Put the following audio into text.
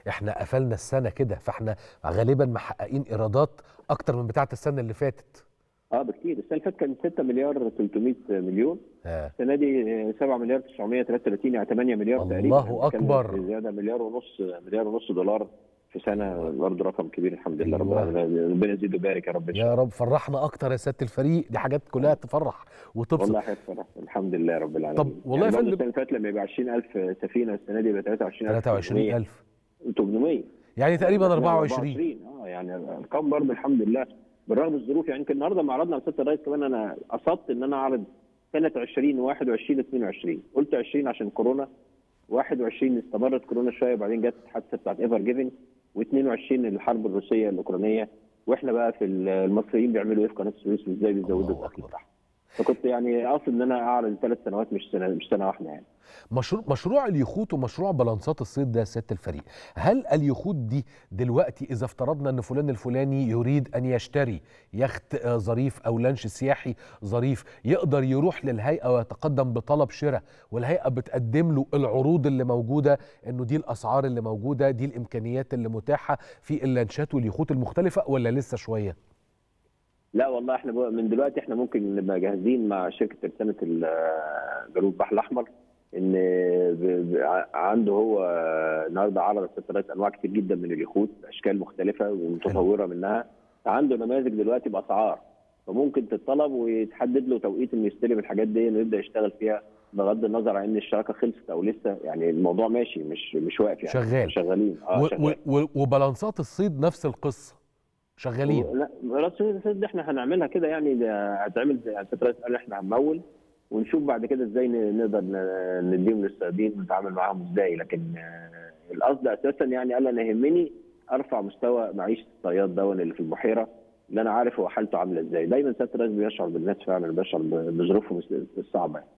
احنا قفلنا السنه كده فاحنا غالبا محققين ايرادات اكتر من بتاعه السنه اللي فاتت اه بكتير السنه اللي فاتت كان 6 مليار 300 مليون آه. السنه دي آه، 7 مليار 933 يعني 8 مليار الله تقريبا أكبر. بنتكلم في زياده مليار ونص مليار ونص دولار في سنه برضه رقم كبير الحمد لله رب أيوة. العالمين ربنا يزيد ويبارك يا رب إن شاء يا رب فرحنا اكتر يا سياده الفريق دي حاجات كلها تفرح وتبسط والله حاجه فرح الحمد لله رب العالمين طب والله يا يعني برضه فندم- السنه اللي فاتت لما يبقى 20000 سفينه السنه دي يبقى 23000 23000 800 يعني تقريبا 24 اه يعني ارقام برضه الحمد لله بالرغم من الظروف يعني يمكن النهارده لما عرضنا على سياده الرئيس كمان انا قصدت ان انا اعرض سنه 20 21 22 قلت 20 عشان كورونا 21 استمرت كورونا شويه وبعدين جت الحادثه بتاعت ايفر جيفن و22 الحرب الروسيه الاوكرانيه واحنا بقى في المصريين بيعملوا ايه في قناه السويس وازاي بيزودوا الله الدخل أكبر. بتاعهم فكنت يعني قاصد ان انا اعرض ثلاث سنوات مش سنه مش سنه واحده يعني مشروع مشروع اليخوت ومشروع بلانسات الصيد ده يا سياده الفريق هل اليخوت دي دلوقتي اذا افترضنا ان فلان الفلاني يريد ان يشتري يخت آه، ظريف او لانش سياحي ظريف يقدر يروح للهيئه ويتقدم بطلب شراء والهيئه بتقدم له العروض اللي موجوده انه دي الاسعار اللي موجوده دي الامكانيات اللي متاحه في اللانشات واليخوت المختلفه ولا لسه شويه لا والله احنا بقى من دلوقتي احنا ممكن نبقى جاهزين مع شركه ترسانه ال- جنوب البحر الاحمر ان ب- ب- ع- عنده هو النهارده عرض ست ثلاث انواع كتير جدا من اليخوت اشكال مختلفه ومتطوره منها عنده نماذج دلوقتي باسعار فممكن تتطلب ويتحدد له توقيت انه يستلم الحاجات دي ويبدا يشتغل فيها بغض النظر عن ان الشراكه خلصت او لسه يعني الموضوع ماشي مش مش واقف يعني شغال. شغالين اه و- شغال. و- و- وبلانسات الصيد نفس القصه شغالين لا راس الصيد دي احنا هنعملها كده يعني ده هتعمل زي يعني فتره قال احنا هنمول ونشوف بعد كده ازاي ن- نقدر ن- نديهم للصيادين ونتعامل معاهم ازاي لكن آه، القصد اساسا يعني قال انا يهمني ارفع مستوى معيشه الصياد ده اللي في البحيره اللي انا عارف هو حالته عامله ازاي دايما سياده الرئيس بيشعر بالناس فعلا بيشعر ب- بظروفهم الصعبه يعني.